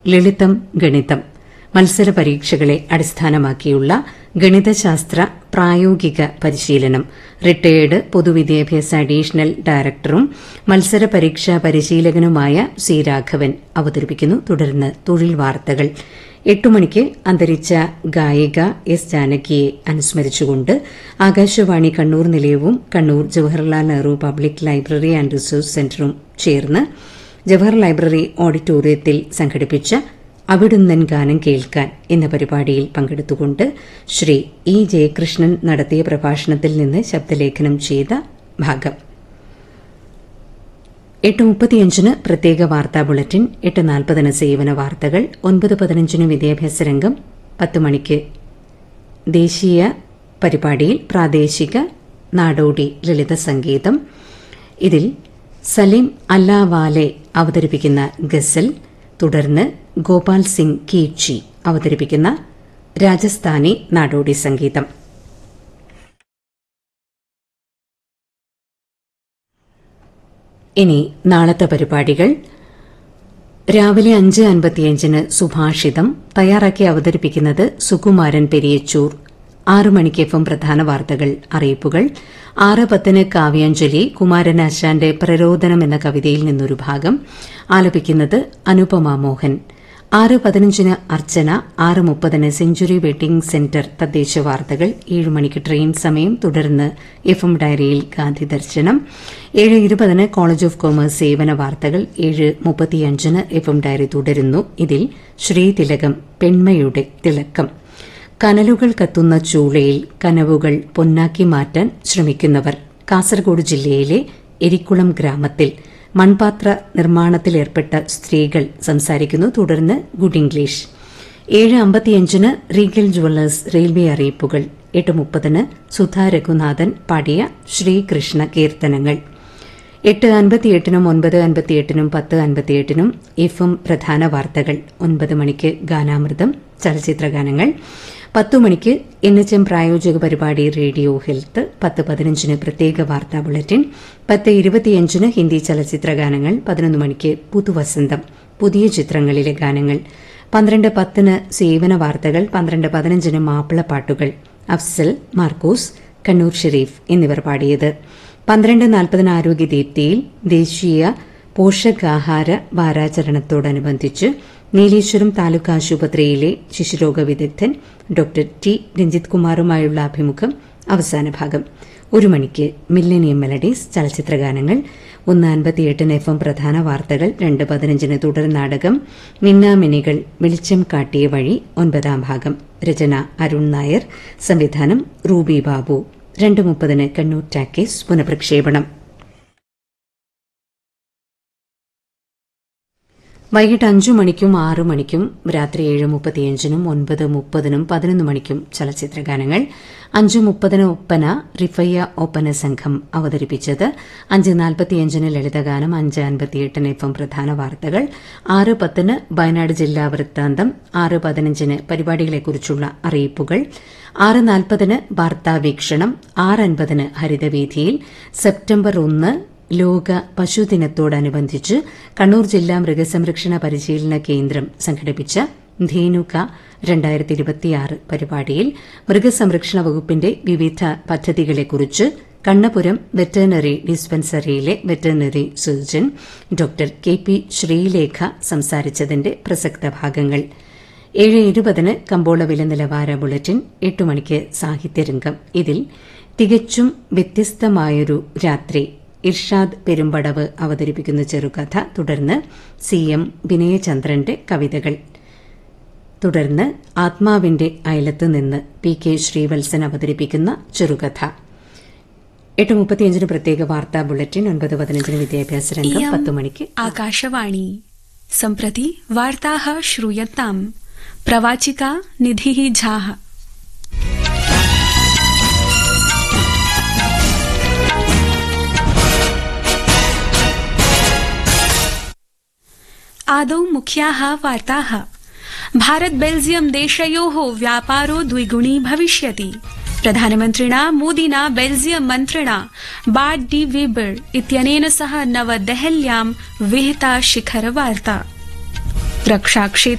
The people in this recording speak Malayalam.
ലളിതം ഗണിതം മത്സര പരീക്ഷകളെ അടിസ്ഥാനമാക്കിയുള്ള ഗണിതശാസ്ത്ര പ്രായോഗിക പരിശീലനം റിട്ടയേർഡ് പൊതുവിദ്യാഭ്യാസ അഡീഷണൽ ഡയറക്ടറും മത്സര പരീക്ഷാ പരിശീലകനുമായ സി രാഘവൻ അവതരിപ്പിക്കുന്നു തുടർന്ന് തൊഴിൽ വാർത്തകൾ എട്ടു മണിക്ക് അന്തരിച്ച ഗായിക എസ് ജാനകിയെ അനുസ്മരിച്ചുകൊണ്ട് ആകാശവാണി കണ്ണൂർ നിലയവും Kannur Jawaharlal Nehru public library and resource സെന്ററും ചേർന്ന് ജവഹർ ലൈബ്രറി ഓഡിറ്റോറിയത്തിൽ സംഘടിപ്പിച്ച അവിടുന്നൻ ഗാനം കേൾക്കാൻ എന്ന പരിപാടിയിൽ പങ്കെടുത്തുകൊണ്ട് ശ്രീ ഇ ജയകൃഷ്ണൻ നടത്തിയ പ്രഭാഷണത്തിൽ നിന്ന് ശബ്ദലേഖനം ചെയ്ത ഭാഗം എട്ട് മുപ്പത്തിയഞ്ചിന് പ്രത്യേക വാർത്താ ബുള്ളറ്റിൻ എട്ട് നാൽപ്പതിന് സേവന വാർത്തകൾ ഒൻപത് പതിനഞ്ചിന് വിദ്യാഭ്യാസ രംഗം പത്ത് മണിക്ക് ദേശീയ പരിപാടിയിൽ പ്രാദേശിക നാടോടി ലളിത സംഗീതം ഇതിൽ സലീം അല്ലാവാലെ അവതരിപ്പിക്കുന്ന ഗസൽ തുടർന്ന് ഗോപാൽ സിംഗ് കീച്ചി അവതരിപ്പിക്കുന്ന രാജസ്ഥാനി നാടോടി സംഗീതം ഇനി നാളത്തെ പരിപാടികൾ രാവിലെ അഞ്ച് അൻപത്തിയഞ്ചിന് സുഭാഷിതം തയ്യാറാക്കി അവതരിപ്പിക്കുന്നത് സുകുമാരൻ പെരിയച്ചൂർ ആറ് മണിക്ക് എഫും പ്രധാന വാർത്തകൾ അറിയിപ്പുകൾ ആറ് പത്തിന് കാവ്യാഞ്ജലി കുമാരനാശാന്റെ പ്രരോദനം എന്ന കവിതയിൽ നിന്നൊരു ഭാഗം ആലപിക്കുന്നത് അനുപമ മോഹൻ ആറ് പതിനഞ്ചിന് അർച്ചന ആറ് മുപ്പതിന് സെഞ്ചുറി വെഡിംഗ് സെന്റർ തദ്ദേശ വാർത്തകൾ ഏഴ് മണിക്ക് ട്രെയിൻ സമയം തുടർന്ന് എഫ് എം ഡയറിയിൽ ഗാന്ധി ദർശനം ഏഴ് ഇരുപതിന് കോളേജ് ഓഫ് കോമേഴ്സ് സേവന വാർത്തകൾ ഏഴ് മുപ്പത്തിയഞ്ചിന് എഫ് എം ഡയറി തുടരുന്നു ഇതിൽ ശ്രീതിലകം പെൺമയുടെ തിളക്കം കനലുകൾ കത്തുന്ന ചൂളയിൽ കനവുകൾ പൊന്നാക്കി മാറ്റാൻ ശ്രമിക്കുന്നവർ കാസർഗോഡ് ജില്ലയിലെ എരിക്കുളം ഗ്രാമത്തിൽ മൺപാത്ര നിർമ്മാണത്തിലേർപ്പെട്ട സ്ത്രീകൾ സംസാരിക്കുന്നു തുടർന്ന് ഗുഡ് ഇംഗ്ലീഷ് ഏഴ് അമ്പത്തിയഞ്ചിന് റീഗൽ ജുവല്ലേഴ്സ് റെയിൽവേ അറിയിപ്പുകൾ എട്ട് മുപ്പതിന് സുധാ രഘുനാഥൻ പാടിയ ശ്രീകൃഷ്ണ കീർത്തനങ്ങൾ എട്ട് അൻപത്തിയെട്ടിനും ഒൻപത് അൻപത്തിയെട്ടിനും പത്ത് അൻപത്തിയെട്ടിനും എഫും പ്രധാന വാർത്തകൾ ഒൻപത് മണിക്ക് ഗാനാമൃതം ചലച്ചിത്ര ഗാനങ്ങൾ പത്തു മണിക്ക് എൻ എച്ച് എം പ്രായോജക പരിപാടി റേഡിയോ ഹെൽത്ത് പത്ത് പതിനഞ്ചിന് പ്രത്യേക വാർത്താ ബുള്ളറ്റിൻ പത്ത് ഇരുപത്തിയഞ്ചിന് ഹിന്ദി ചലച്ചിത്ര ഗാനങ്ങൾ പതിനൊന്ന് മണിക്ക് പുതുവസന്തം പുതിയ ചിത്രങ്ങളിലെ ഗാനങ്ങൾ പന്ത്രണ്ട് പത്തിന് സേവന വാർത്തകൾ പന്ത്രണ്ട് പതിനഞ്ചിന് മാപ്പിളപ്പാട്ടുകൾ അഫ്സൽ മാർക്കോസ് കണ്ണൂർ ഷെരീഫ് എന്നിവർ പാടിയത് പന്ത്രണ്ട് നാൽപ്പതിന് ആരോഗ്യദീപ്തിയിൽ ദേശീയ പോഷകാഹാര വാരാചരണത്തോടനുബന്ധിച്ച് നീലേശ്വരം താലൂക്ക് ആശുപത്രിയിലെ ശിശുരോഗ വിദഗ്ധൻ ഡോക്ടർ ടി രഞ്ജിത് കുമാറുമായുള്ള അഭിമുഖം അവസാന ഭാഗം ഒരു മണിക്ക് മില്ലനിയം മെലഡീസ് ചലച്ചിത്ര ഗാനങ്ങൾ ഒന്ന് അൻപത്തിയെട്ടിന് എഫ് എം പ്രധാന വാർത്തകൾ രണ്ട് പതിനഞ്ചിന് തുടർ നാടകം മിന്നാമിനികൾ വെളിച്ചം കാട്ടിയ വഴി ഒൻപതാം ഭാഗം രചന അരുൺ നായർ സംവിധാനം റൂബി ബാബു രണ്ട് മുപ്പതിന് കണ്ണൂർ ടാക്കേസ് പുനഃപ്രക്ഷേപണം വൈകിട്ട് അഞ്ചു മണിക്കും ആറു മണിക്കും രാത്രി ഏഴ് മുപ്പത്തിയഞ്ചിനും ഒൻപത് മുപ്പതിനും പതിനൊന്ന് മണിക്കും ചലച്ചിത്ര ഗാനങ്ങൾ അഞ്ചു മുപ്പതിന് ഒപ്പന റിഫയ്യ ഒപ്പന സംഘം അവതരിപ്പിച്ചത് അഞ്ച് നാൽപ്പത്തിയഞ്ചിന് ലളിതഗാനം അഞ്ച് അൻപത്തിയെട്ടിന് എഫ് എം പ്രധാന വാർത്തകൾ ആറ് പത്തിന് വയനാട് ജില്ലാ വൃത്താന്തം ആറ് പതിനഞ്ചിന് പരിപാടികളെക്കുറിച്ചുള്ള അറിയിപ്പുകൾ ആറ് നാൽപ്പതിന് വാർത്താവീക്ഷണം ആറ് അൻപതിന് ഹരിതവീഥിയിൽ സെപ്റ്റംബർ ഒന്ന് ലോക പശുദിനത്തോടനുബന്ധിച്ച് കണ്ണൂർ ജില്ലാ മൃഗസംരക്ഷണ പരിശീലന കേന്ദ്രം സംഘടിപ്പിച്ച ധേനുക രണ്ടായിരത്തി ഇരുപത്തിയാറ് പരിപാടിയിൽ മൃഗസംരക്ഷണ വകുപ്പിന്റെ വിവിധ പദ്ധതികളെക്കുറിച്ച് കണ്ണപുരം വെറ്ററിനറി ഡിസ്പെൻസറിയിലെ veterinary surgeon doctor K P Sreelekha സംസാരിച്ചതിന്റെ പ്രസക്ത ഭാഗങ്ങൾ ഏഴ് ഇരുപതിന് കമ്പോള വില നിലവാര ബുള്ളറ്റിൻ എട്ട് മണിക്ക് സാഹിത്യരംഗം ഇതിൽ തികച്ചും വ്യത്യസ്തമായൊരു രാത്രി ഇർഷാദ് പെരുമ്പടവ് അവതരിപ്പിക്കുന്ന ചെറുകഥ തുടർന്ന് സി എം വിനയചന്ദ്രന്റെ കവിതകൾ തുടർന്ന് ആത്മാവിന്റെ അയലത്ത് നിന്ന് പി കെ ശ്രീവത്സൻ അവതരിപ്പിക്കുന്ന ചെറുകഥ എട്ട് മുപ്പത്തിയഞ്ചിന് പ്രത്യേക വാർത്താ ബുള്ളറ്റിൻ ഒൻപത് പതിനഞ്ചിന് വിദ്യാഭ്യാസ രംഗം പത്ത് മണിക്ക് आकाशवाणी सम्प्रति वार्ताः श्रूयताम् प्रवाचिका निधिः झाः आदौ मुख्याः वार्ताः भारत बेल्जियम देशयोः व्यापारो द्विगुणी भविष्यति प्रधानमन्त्रिणा मोदिना बेल्जियम मन्त्रिणा बार्ट डी वेबर इत्यनेन सह नवदेहल्यां विहिता शिखरवार्ता रक्षाक्षेत्रे